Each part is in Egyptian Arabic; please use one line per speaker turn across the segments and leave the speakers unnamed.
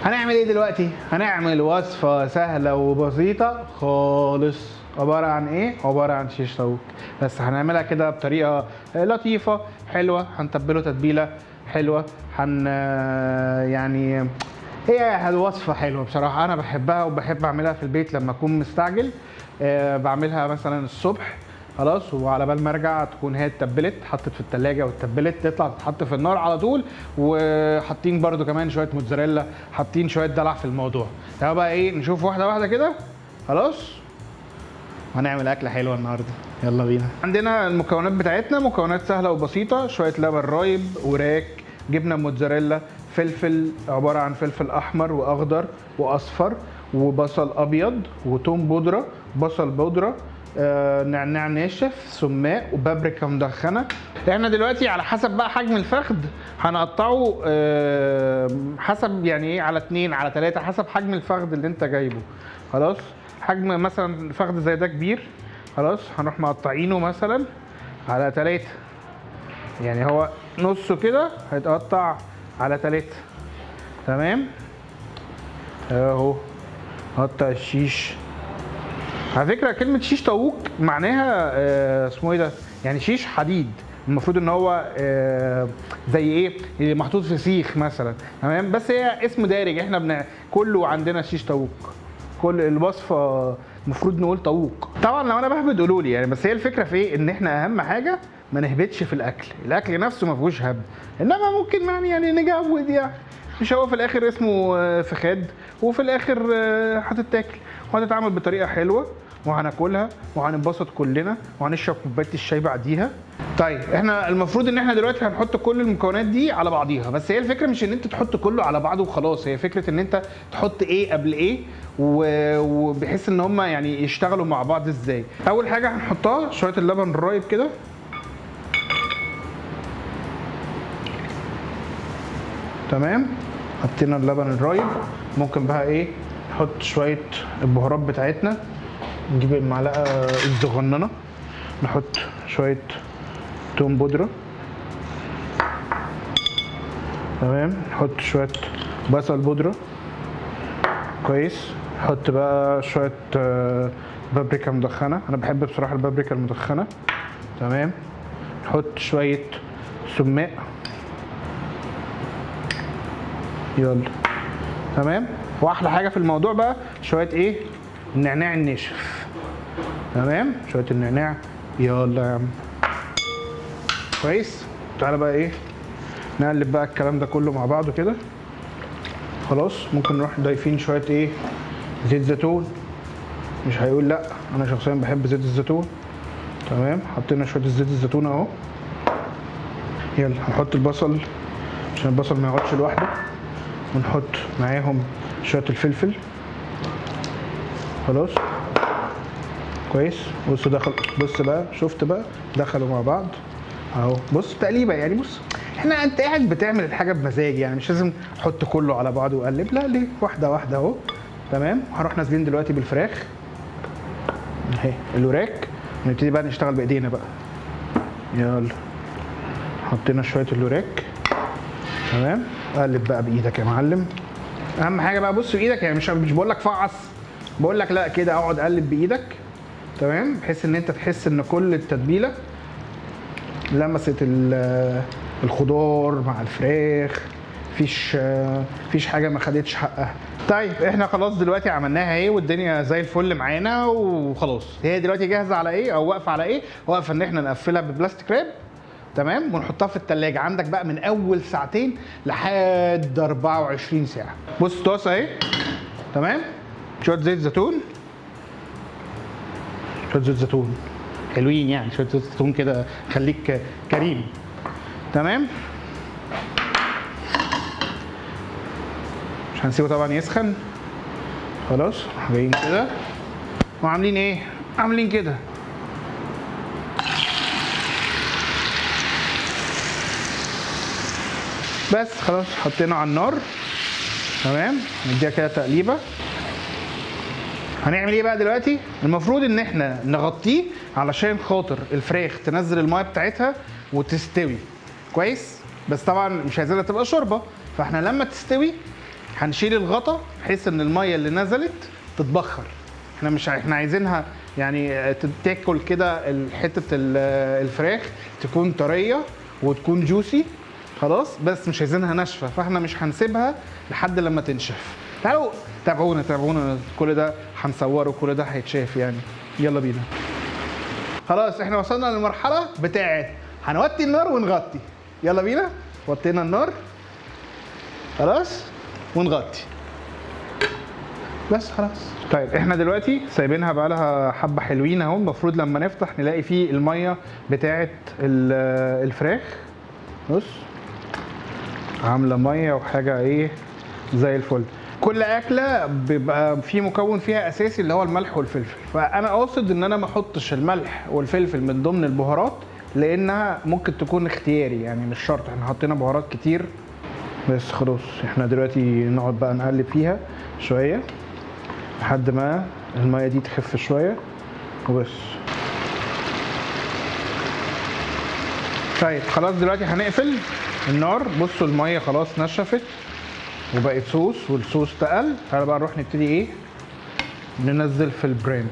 هنعمل ايه دلوقتي هنعمل وصفه سهله وبسيطه خالص عباره عن ايه عباره عن شيش طاووق بس هنعملها كده بطريقه لطيفه حلوه هنتبله تتبيله حلوه هن يعني هي وصفه حلوه بصراحه انا بحبها وبحب اعملها في البيت لما اكون مستعجل آه، بعملها مثلا الصبح خلاص وعلى بال ما ارجع تكون هي اتبلت اتحطت في التلاجة واتبلت تطلع تتحط في النار على طول وحاطين برده كمان شويه موتزاريلا حاطين شويه دلع في الموضوع تعالوا بقى ايه نشوف واحده واحده كده خلاص هنعمل اكله حلوه النهارده يلا بينا عندنا المكونات بتاعتنا مكونات سهله وبسيطه شويه لبن رايب وراك جبنه موتزاريلا فلفل عباره عن فلفل احمر واخضر واصفر وبصل ابيض وتوم بودره بصل بودره آه، نعناع ناشف سماق وبابريكا مدخنه احنا دلوقتي على حسب بقى حجم الفخذ هنقطعه آه، حسب يعني ايه على اتنين على تلاته حسب حجم الفخذ اللي انت جايبه خلاص حجم مثلا فخذ زي ده كبير خلاص هنروح مقطعينه مثلا على تلاته يعني هو نصه كده هيتقطع على تلاته تمام اهو قطع الشيش على فكره كلمه شيش طاووق معناها آه، اسمه ايه ده يعني شيش حديد المفروض ان هو آه، زي ايه محطوط في سيخ مثلا تمام بس هي اسم دارج احنا بن... كله عندنا شيش طاووق كل الوصفه المفروض نقول طاووق طبعا لو انا بهبد قولوا لي يعني بس هي الفكره في ايه ان احنا اهم حاجه ما نهبطش في الاكل الاكل نفسه ما فيهوش هبد انما ممكن يعني يعني نجود يعني مش هو في الاخر اسمه آه، فخاد وفي الاخر آه، هتتاكل وهتتعمل بطريقه حلوه وهناكلها وهننبسط كلنا وهنشرب كوبايه الشاي بعديها طيب احنا المفروض ان احنا دلوقتي هنحط كل المكونات دي على بعضيها بس هي الفكره مش ان انت تحط كله على بعضه وخلاص هي فكره ان انت تحط ايه قبل ايه و- وبحيث ان هم يعني يشتغلوا مع بعض ازاي اول حاجه هنحطها شويه اللبن الرايب كده تمام حطينا اللبن الرايب ممكن بقى ايه نحط شويه البهارات بتاعتنا نجيب المعلقه الصغننه نحط شويه توم بودره تمام نحط شويه بصل بودره كويس نحط بقى شويه آه، بابريكا مدخنه انا بحب بصراحه البابريكا المدخنه تمام نحط شويه سماق يلا تمام واحلى حاجه في الموضوع بقى شويه ايه النعناع الناشف تمام شويه النعناع يلا يا عم كويس تعالى بقى ايه نقلب بقى الكلام ده كله مع بعضه كده خلاص ممكن نروح ضايفين شويه ايه زيت زيتون مش هيقول لا انا شخصيا بحب زيت الزيتون تمام حطينا شويه زيت الزيتون اهو يلا هنحط البصل عشان البصل ما يقعدش لوحده ونحط معاهم شويه الفلفل خلاص كويس بص دخل بص بقى شفت بقى دخلوا مع بعض اهو بص تقليبه يعني بص احنا انت قاعد بتعمل الحاجه بمزاج يعني مش لازم تحط كله على بعضه وقلب لا ليه واحده واحده اهو تمام هنروح نازلين دلوقتي بالفراخ اهي الوراك ونبتدي بقى نشتغل بايدينا بقى يلا حطينا شويه الوراك تمام قلب بقى بايدك يا معلم اهم حاجه بقى بص بايدك يعني مش مش بقول لك فعص بقول لك لا كده اقعد قلب بايدك تمام بحيث ان انت تحس ان كل التتبيله لمست ال- الخضار مع الفراخ مفيش مفيش حاجه ما خدتش حقها طيب احنا خلاص دلوقتي عملناها ايه والدنيا زي الفل معانا وخلاص هي دلوقتي جاهزه على ايه او واقفه على ايه واقفه ان احنا نقفلها ببلاستيك راب تمام ونحطها في التلاجة عندك بقى من اول ساعتين لحد 24 ساعه بص طاسه اهي تمام شويه زيت زيتون شويه زيت زيتون حلوين يعني شويه زيت زيتون كده خليك كريم تمام مش هنسيبه طبعا يسخن خلاص جايين كده وعاملين ايه عاملين كده بس خلاص حطينا على النار تمام نديها كده تقليبه هنعمل ايه بقى دلوقتي المفروض ان احنا نغطيه علشان خاطر الفراخ تنزل الميه بتاعتها وتستوي كويس بس طبعا مش عايزينها تبقى شوربه فاحنا لما تستوي هنشيل الغطا بحيث ان الميه اللي نزلت تتبخر احنا مش ع- احنا عايزينها يعني ت- تاكل كده ال- حته ال- الفراخ تكون طريه وتكون جوسي خلاص بس مش عايزينها ناشفه فاحنا مش هنسيبها لحد لما تنشف تعالوا تابعونا تابعونا كل ده هنصوره كل ده هيتشاف يعني يلا بينا خلاص احنا وصلنا للمرحله بتاعت هنوطي النار ونغطي يلا بينا وطينا النار خلاص ونغطي بس خلاص طيب احنا دلوقتي سايبينها بقى لها حبه حلوين اهو المفروض لما نفتح نلاقي فيه الميه بتاعه ال- الفراخ بص عامله ميه وحاجه ايه زي الفل كل اكله بيبقى في مكون فيها اساسي اللي هو الملح والفلفل فانا قاصد ان انا ما احطش الملح والفلفل من ضمن البهارات لانها ممكن تكون اختياري يعني مش شرط احنا حطينا بهارات كتير بس خلاص احنا دلوقتي نقعد بقى نقلب فيها شويه لحد ما الميه دي تخف شويه وبس طيب خلاص دلوقتي هنقفل النار بصوا الميه خلاص نشفت وبقت صوص والصوص تقل تعالى بقى نروح نبتدي ايه ننزل في البرين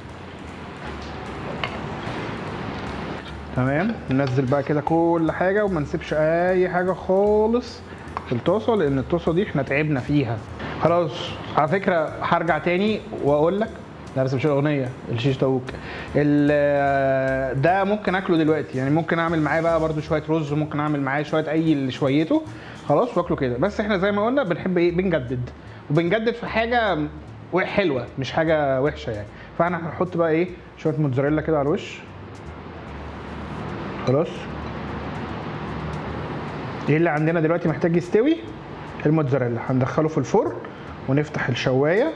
تمام ننزل بقى كده كل حاجه وما نسيبش اي حاجه خالص في الطاسه لان الطاسه دي احنا تعبنا فيها خلاص على فكره هرجع تاني واقول لك لا بس مش الاغنيه الشيش طاووق ال- ده ممكن اكله دلوقتي يعني ممكن اعمل معاه بقى برده شويه رز وممكن اعمل معاه شويه اي اللي شويته خلاص واكله كده بس احنا زي ما قلنا بنحب ايه بنجدد وبنجدد في حاجه حلوه مش حاجه وحشه يعني فاحنا هنحط بقى ايه شويه موتزاريلا كده على الوش خلاص ايه اللي عندنا دلوقتي محتاج يستوي الموتزاريلا هندخله في الفرن ونفتح الشوايه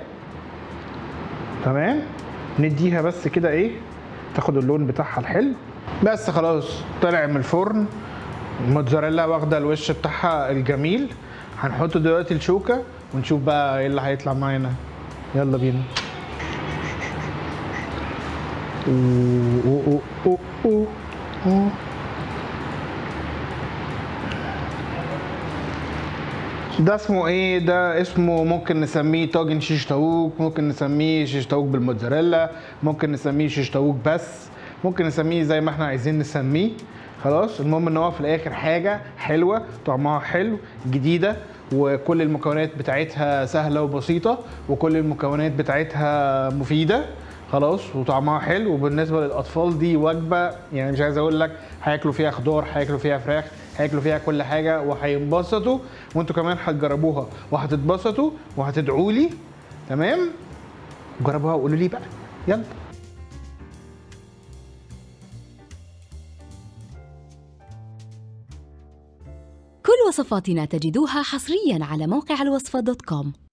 تمام نديها بس كده ايه تاخد اللون بتاعها الحلو بس خلاص طلع من الفرن الموتزاريلا واخده الوش بتاعها الجميل هنحط دلوقتي الشوكه ونشوف بقى ايه اللي هيطلع معانا يلا بينا أوه، أوه، أوه، أوه، أوه. ده اسمه ايه ده اسمه ممكن نسميه طاجن شيش طاووق ممكن نسميه شيش طاووق بالموتزاريلا ممكن نسميه شيش طاووق بس ممكن نسميه زي ما احنا عايزين نسميه خلاص المهم ان هو في الاخر حاجه حلوه طعمها حلو جديده وكل المكونات بتاعتها سهله وبسيطه وكل المكونات بتاعتها مفيده خلاص وطعمها حلو وبالنسبه للاطفال دي وجبه يعني مش عايز اقول لك هياكلوا فيها خضار هياكلوا فيها فراخ هياكلوا فيها كل حاجه وهينبسطوا وانتوا كمان هتجربوها وهتتبسطوا وهتدعوا لي تمام جربوها وقولوا لي بقى يلا
كل وصفاتنا تجدوها حصريا على موقع الوصفة دوت كوم